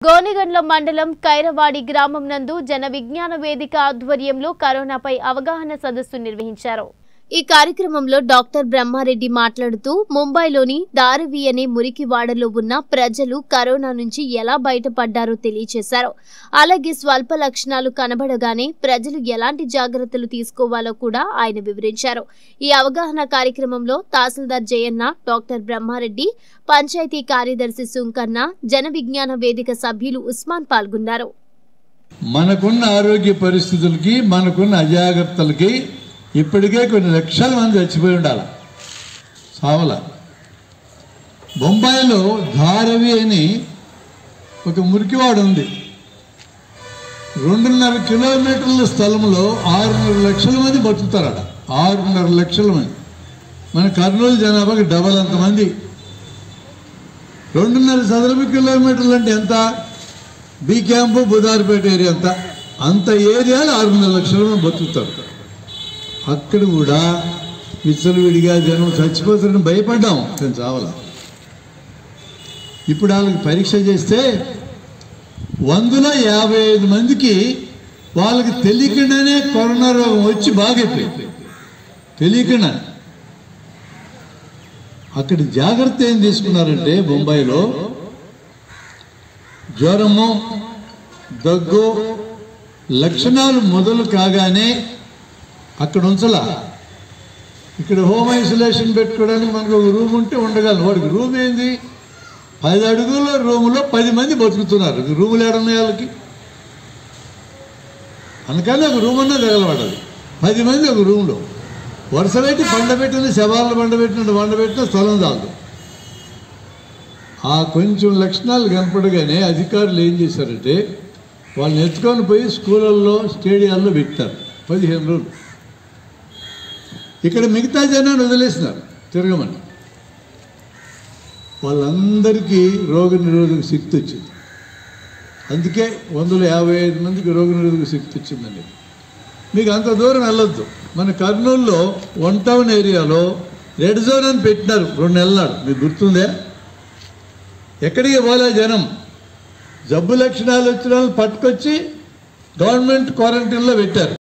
గోనిగండ్ల మండలం కైరవాడి గ్రామం నందు జన విజ్ఞాన వేదిక ఆధ్వర్యంలో కరోనాపై అవగాహన సదస్సు నిర్వహించారు ఈ కార్యక్రమంలో డాక్టర్ బ్రహ్మారెడ్డి మాట్లాడుతూ ముంబైలోని దారవి అనే మురికివాడలో ఉన్న ప్రజలు కరోనా నుంచి ఎలా బయటపడ్డారో తెలియజేశారు అలాగే స్వల్ప లక్షణాలు కనబడగానే ప్రజలు ఎలాంటి జాగ్రత్తలు తీసుకోవాలో కూడా ఆయన వివరించారు ఈ అవగాహన కార్యక్రమంలో తహసీల్దార్ జయన్న డాక్టర్ బ్రహ్మారెడ్డి పంచాయతీ కార్యదర్శి సుంకన్న జన విజ్ఞాన వేదిక సభ్యులు ఉస్మాన్ పాల్గొన్నారు మనకున్న ఆరోగ్య పరిస్థితులకి మనకున్న అజాగ్రత్తలకి ఇప్పటికే కొన్ని లక్షల మంది చచ్చిపోయి ఉండాలి సావల బొంబాయిలో ధారవి అని ఒక మురికివాడు ఉంది రెండున్నర కిలోమీటర్ల స్థలంలో ఆరున్నర లక్షల మంది బతుకుతారట ఆరున్నర లక్షల మంది మన కర్నూలు జనాభాకి డబల్ అంతమంది రెండున్నర చదరపు కిలోమీటర్లు అంటే ఎంత బి క్యాంపు బుధారిపేట ఏరియా అంతా అంత ఏరియాలో ఆరున్నర లక్షల మంది బతుకుతారు అక్కడ కూడా విచ్చలవిడిగా జనం చచ్చిపోతారని భయపడ్డాం కానీ చావల ఇప్పుడు వాళ్ళకి పరీక్ష చేస్తే వందలో యాభై ఐదు మందికి వాళ్ళకి తెలియకుండానే కరోనా రోగం వచ్చి బాగైపోయింది తెలియకుండా అక్కడ జాగ్రత్త ఏం తీసుకున్నారంటే బొంబాయిలో జ్వరము దగ్గు లక్షణాలు మొదలు కాగానే అక్కడ ఉంచలా ఇక్కడ హోమ్ ఐసోలేషన్ పెట్టుకోవడానికి మనకు ఒక రూమ్ ఉంటే ఉండగలం వాడికి రూమ్ ఏంది పది అడుగుల రూములో పది మంది బతుకుతున్నారు ఇక రూములు ఏడున్నాయి వాళ్ళకి అందుకని ఒక రూమ్ అన్నా తగలబడదు పది మంది ఒక రూమ్లో వరుస పెట్టి పండబెట్టిన శవాలను పండబెట్టినట్టు పండబెట్టిన స్థలం చాలదు ఆ కొంచెం లక్షణాలు కనపడగానే అధికారులు ఏం చేశారంటే వాళ్ళని ఎత్తుకొని పోయి స్కూళ్ళల్లో స్టేడియాల్లో పెట్టారు పదిహేను రోజులు ఇక్కడ మిగతా జనాన్ని వదిలేసినారు తిరగమని వాళ్ళందరికీ రోగ నిరోధక శక్తి వచ్చింది అందుకే వందల యాభై ఐదు మందికి రోగ నిరోధక శక్తి వచ్చిందండి మీకు అంత దూరం వెళ్ళొద్దు మన కర్నూలులో వన్ టౌన్ ఏరియాలో రెడ్ జోన్ అని పెట్టినారు రెండు నెలల నాడు మీకు గుర్తుందే ఎక్కడికి పోలే జనం జబ్బు లక్షణాలు వచ్చిన వాళ్ళని పట్టుకొచ్చి గవర్నమెంట్ క్వారంటైన్లో పెట్టారు